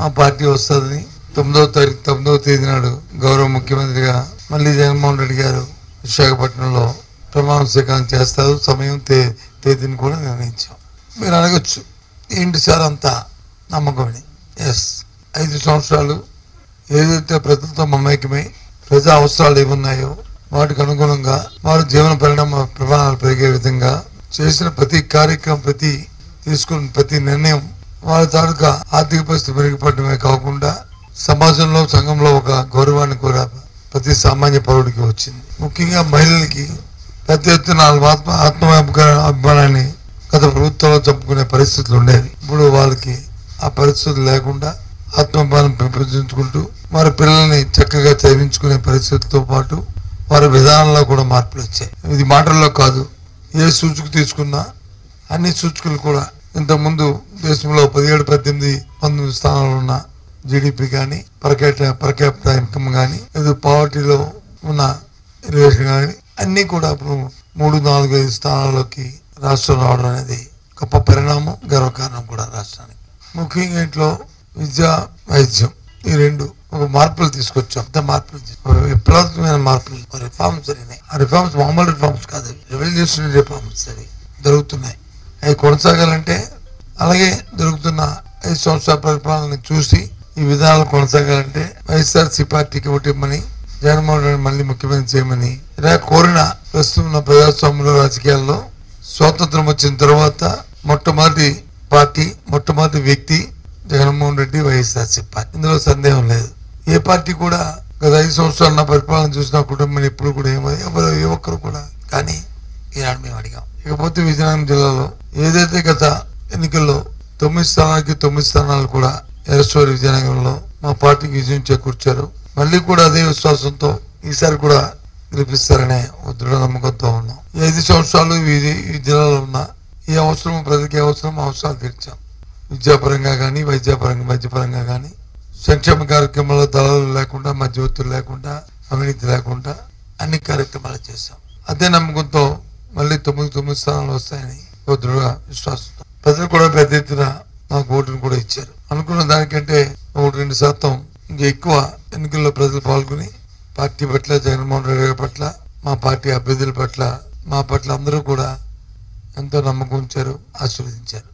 మా పార్టీ వస్తుందని తొమ్మిదవ తారీఖు తొమ్మిదవ తేదీ నాడు గౌరవ ముఖ్యమంత్రిగా మళ్ళీ జగన్మోహన్ రెడ్డి గారు విశాఖపట్నంలో ప్రమాణ స్వీకారం చేస్తారు సమయం తే తేదీని కూడా నిర్ణయించాం మీరు అడగచ్చు ఏంటి సార్ అంత నమ్మకమని ఎస్ ఐదు సంవత్సరాలు ఏదైతే ప్రజలతో మమేకమై ప్రజా అవసరాలు ఏమున్నాయో వాటికి అనుగుణంగా వారి జీవన పరిణామ ప్రమాణాలు పెరిగే విధంగా చేసిన ప్రతి కార్యక్రమం ప్రతి తీసుకున్న ప్రతి నిర్ణయం వారి తాలూకా ఆర్థిక పరిస్థితి మెరుగుపడమే కాకుండా సమాజంలో సంఘంలో ఒక గౌరవాన్ని కూడా ప్రతి సామాన్య పౌరుడికి వచ్చింది ముఖ్యంగా మహిళలకి పెద్ద ఎత్తున వాళ్ళ ఆత్మ ఆత్మ అభిమానాన్ని గత ప్రభుత్వంలో చంపుకునే పరిస్థితులు ఉండేవి ఇప్పుడు వాళ్ళకి ఆ పరిస్థితులు లేకుండా ఆత్మభావం పెంపొందించుకుంటూ వారి పిల్లల్ని చక్కగా చదివించుకునే పరిస్థితులతో పాటు వారి విధానంలో కూడా మార్పులు వచ్చాయి ఇది మాటల్లో కాదు ఏ సూచిక తీసుకున్నా అన్ని సూచికలు కూడా ఇంతకుముందు దేశంలో పదిహేడు పద్దెనిమిది పంతొమ్మిది స్థానాలు ఉన్న జీడిపి కానీ పరకేట పరకేట ఇన్కమ్ కానీ లేదు పావర్టీలో ఉన్న రిలేషన్ కానీ అన్ని కూడా ఇప్పుడు మూడు నాలుగు ఐదు స్థానాల్లోకి రాష్ట్రం రావడం అనేది గొప్ప పరిణామం గర్వకారణం కూడా రాష్ట్రానికి ముఖ్యంగా ఇంట్లో విద్య వైద్యం ఈ రెండు ఒక మార్పులు తీసుకొచ్చాం పెద్ద మార్పులు తీ- ఒక విప్లవాత్మకమైన మార్పులు ఒక రిఫార్మ్స్ జరిగినాయి ఆ రిఫార్మ్స్ మామూలు రిఫార్మ్స్ కాదు రెవల్యూషనరీ రిఫార్మ్స్ అది జరుగుతున్నాయి అవి కొనసాగాలంటే అలాగే జరుగుతున్న ఐదు సంవత్సరాల పరిపాలన చూసి ఈ విధానాలు కొనసాగాలంటే వైఎస్ఆర్సీ పార్టీకి ఓటిమ్మని జగన్మోహన్ రెడ్డి మళ్ళీ ముఖ్యమంత్రి చేయమని ఇలా కోరిన ప్రస్తుతం ఉన్న ప్రజాస్వామ్యంలో రాజకీయాల్లో స్వాతంత్రం వచ్చిన తర్వాత మొట్టమొదటి పార్టీ మొట్టమొదటి వ్యక్తి జగన్మోహన్ రెడ్డి వైఎస్ఆర్సీ పార్టీ ఇందులో సందేహం లేదు ఏ పార్టీ కూడా గత ఐదు సంవత్సరాలు నా పరిపాలన చూసిన కుటుంబం ఎప్పుడు కూడా ఏమో ఎవరు ఏ ఒక్కరు కూడా కానీ ఈనాడు మేము అడిగాం ఇకపోతే విజయనగరం జిల్లాలో ఏదైతే గత ఎన్నికల్లో తొమ్మిది స్థానాలకి తొమ్మిది స్థానాలు కూడా ఎరస్టోరి విజయనగరంలో మా పార్టీకి విజయం చేకూర్చారు మళ్ళీ కూడా అదే విశ్వాసంతో ఈసారి కూడా గెలిపిస్తారనే ఓ దృఢ నమ్మకంతో ఉన్నాం ఈ ఐదు సంవత్సరాలు ఈ ఈ జిల్లాలో ఉన్న ఏ అవసరం ప్రజలకు ఏ అవసరం అవసరాలు తీర్చాం విద్యాపరంగా కానీ వైద్యపరంగా మధ్యపరంగా కానీ సంక్షేమ కార్యక్రమాల్లో దళాలు లేకుండా మధ్యవర్తులు లేకుండా అవినీతి లేకుండా అన్ని కార్యక్రమాలు చేశాం అదే నమ్మకంతో మళ్ళీ తొమ్మిది తొమ్మిది స్థానాలు వస్తాయని ఓ దృఢ విశ్వాసంతో ప్రజలు కూడా పెద్ద ఎత్తున మాకు ఓటును కూడా ఇచ్చారు అనుకున్న దానికంటే ఒకటి రెండు శాతం ఇంకా ఎక్కువ ఎన్నికల్లో ప్రజలు పాల్గొని పార్టీ పట్ల జగన్మోహన్ రెడ్డి గారి పట్ల మా పార్టీ అభ్యర్థుల పట్ల మా పట్ల అందరూ కూడా ఎంతో నమ్మకం ఉంచారు ఆశీర్వదించారు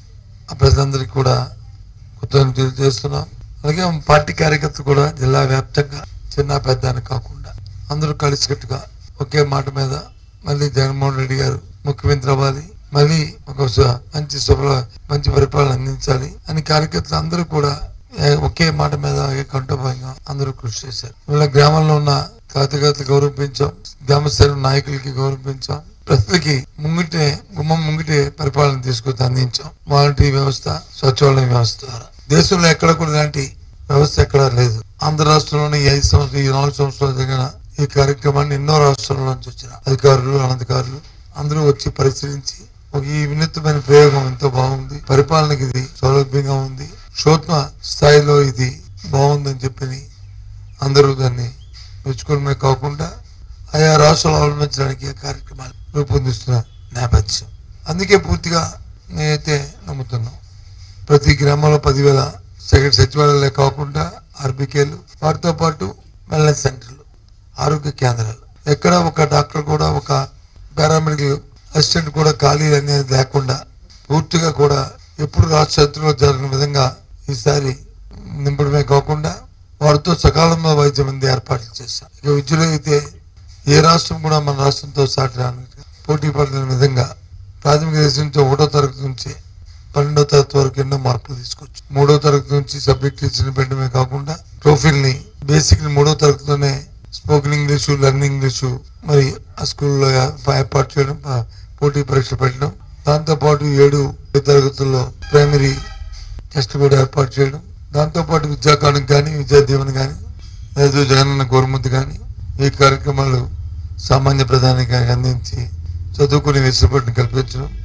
ఆ ప్రజలందరికీ కూడా కృతజ్ఞతలు తెలియజేస్తున్నాం అలాగే మా పార్టీ కార్యకర్తలు కూడా జిల్లా వ్యాప్తంగా చిన్న పెద్ద అని కాకుండా అందరూ కలిసికట్టుగా ఒకే మాట మీద మళ్ళీ జగన్మోహన్ రెడ్డి గారు ముఖ్యమంత్రి అవ్వాలి మళ్ళీ ఒక స- మంచి శుభ్ర మంచి పరిపాలన అందించాలి అని కార్యకర్తలు అందరూ కూడా ఏ- ఒకే మాట మీద కంటోపాయంగా అందరూ కృషి చేశారు ఇలా గ్రామంలో ఉన్న కార్యకర్తలు గౌరవించాం గ్రామ స్థాయి నాయకులకి గౌరవించాం ప్రజలకి ముంగిటే గుమ్మం ముంగిటే పరిపాలన తీసుకొచ్చి అందించాం వాలంటీర్ వ్యవస్థ సచివాలయం వ్యవస్థ ద్వారా దేశంలో ఎక్కడ కూడా ఇలాంటి వ్యవస్థ ఎక్కడా లేదు ఆంధ్ర రాష్ట్రంలోని ఈ ఐదు సంవత్సరాలు ఈ నాలుగు సంవత్సరాలు జరిగిన ఈ కార్యక్రమాన్ని ఎన్నో రాష్ట్రాల నుంచి వచ్చిన అధికారులు అనధికారులు అందరూ వచ్చి పరిశీలించి ఒక ఈ వినూత్నమైన ప్రయోగం ఎంతో బాగుంది పరిపాలనకి ఇది సౌలభ్యంగా ఉంది సూక్ష్మ స్థాయిలో ఇది బాగుందని చెప్పని అందరూ దాన్ని మెచ్చుకోవడమే కాకుండా ఆయా రాష్ట్రాలు అవలంబించడానికి ఈ కార్యక్రమాలు రూపొందిస్తున్న నేపథ్యం అందుకే పూర్తిగా నేనైతే నమ్ముతున్నాం ప్రతి గ్రామంలో పదివేల సెకండ్ సచివాలయాలే కాకుండా ఆర్బీకేలు వాటితో పాటు వెల్నెస్ సెంటర్లు ఆరోగ్య కేంద్రాలు ఎక్కడ ఒక డాక్టర్ కూడా ఒక పారామెడికల్ అసిస్టెంట్ కూడా ఖాళీ అనేది లేకుండా పూర్తిగా కూడా ఎప్పుడు రాష్ట్ర చరిత్రలో జరిగిన విధంగా ఈసారి నింపడమే కాకుండా వారితో సకాలంలో వైద్యం అంది ఏర్పాట్లు చేశాం ఇక విద్యలో అయితే ఏ రాష్ట్రం కూడా మన రాష్ట్రంతో సాటి రాని పోటీ పడిన విధంగా ప్రాథమిక దశ నుంచి ఒకటో తరగతి నుంచి పన్నెండో తరగతి వరకు ఎన్నో మార్పులు తీసుకొచ్చు మూడో తరగతి నుంచి సబ్జెక్ట్ టీచర్ని పెట్టడమే కాకుండా ప్రొఫైల్ ని బేసిక్ ని మూడో తరగతిలోనే స్పోకెన్ ఇంగ్లీషు లర్నింగ్ ఇంగ్లీషు మరి ఆ స్కూల్లో ఏర్పాటు చేయడం ఆ పోటీ పరీక్షలు పెట్టడం దాంతో పాటు ఏడు తరగతుల్లో ప్రైమరీ టెస్ట్ కూడా ఏర్పాటు చేయడం దాంతో పాటు విద్యాకాలం కానీ విద్యా దీవెన కానీ లేదు జగనన్న గోరుముద్దు కానీ ఈ కార్యక్రమాలు సామాన్య ప్రధానికి అందించి చదువుకునే వెసులుబాటును కల్పించడం